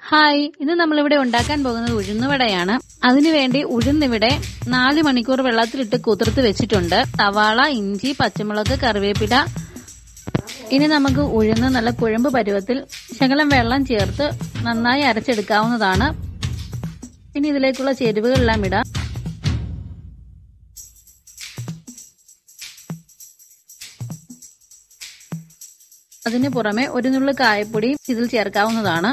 hi ഇന്ന് നമ്മളിവിടെ ഉണ്ടാക്കാൻ പോകുന്നത് ഉഴുന്നുവടയാണ് അതിനുവേണ്ടി ഉഴുന്നിവിടെ നാല് മണിക്കൂർ വെള്ളത്തിലിട്ട് കുതിർത്ത് വെച്ചിട്ടുണ്ട് സവാള ഇഞ്ചി പച്ചമുളക് കറിവേപ്പില ഇനി നമുക്ക് ഉഴുന്ന് നല്ല കുഴമ്പ് പരുവത്തിൽ ശകലം വെള്ളം ചേർത്ത് നന്നായി അരച്ചെടുക്കാവുന്നതാണ് ഇനി ഇതിലേക്കുള്ള ചേരുവകളെല്ലാം ഇടാം അതിന് പുറമെ ഒരു നുള്ളു കായപ്പൊടി ഇതിൽ ചേർക്കാവുന്നതാണ്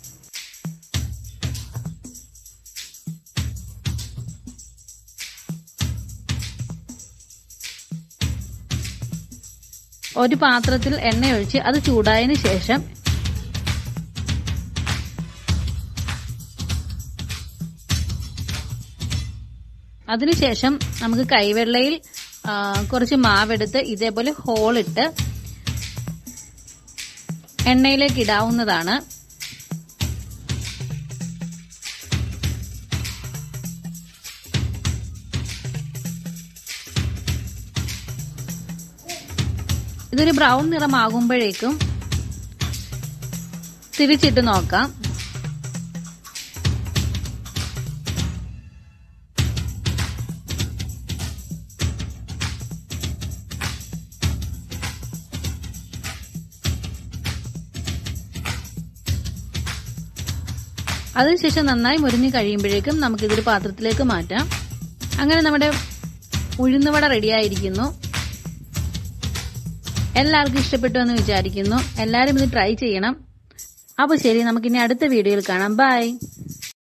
ഒരു പാത്രത്തിൽ എണ്ണയൊഴിച്ച് അത് ചൂടായതിനു ശേഷം അതിനുശേഷം നമുക്ക് കൈവെള്ളയിൽ കുറച്ച് മാവെടുത്ത് ഇതേപോലെ ഹോളിട്ട് എണ്ണയിലേക്ക് ഇടാവുന്നതാണ് ഇതൊരു ബ്രൗൺ നിറമാകുമ്പോഴേക്കും തിരിച്ചിട്ട് നോക്കാം അതിനുശേഷം നന്നായി മുരിഞ്ഞ് കഴിയുമ്പോഴേക്കും നമുക്ക് ഇതൊരു പാത്രത്തിലേക്ക് മാറ്റാം അങ്ങനെ നമ്മുടെ ഉഴുന്നുവട റെഡിയായിരിക്കുന്നു എല്ലാവർക്കും ഇഷ്ടപ്പെട്ടു എന്ന് വിചാരിക്കുന്നു എല്ലാവരും ഇത് ട്രൈ ചെയ്യണം അപ്പോൾ ശരി നമുക്കിനി അടുത്ത വീഡിയോയിൽ കാണാം ബൈ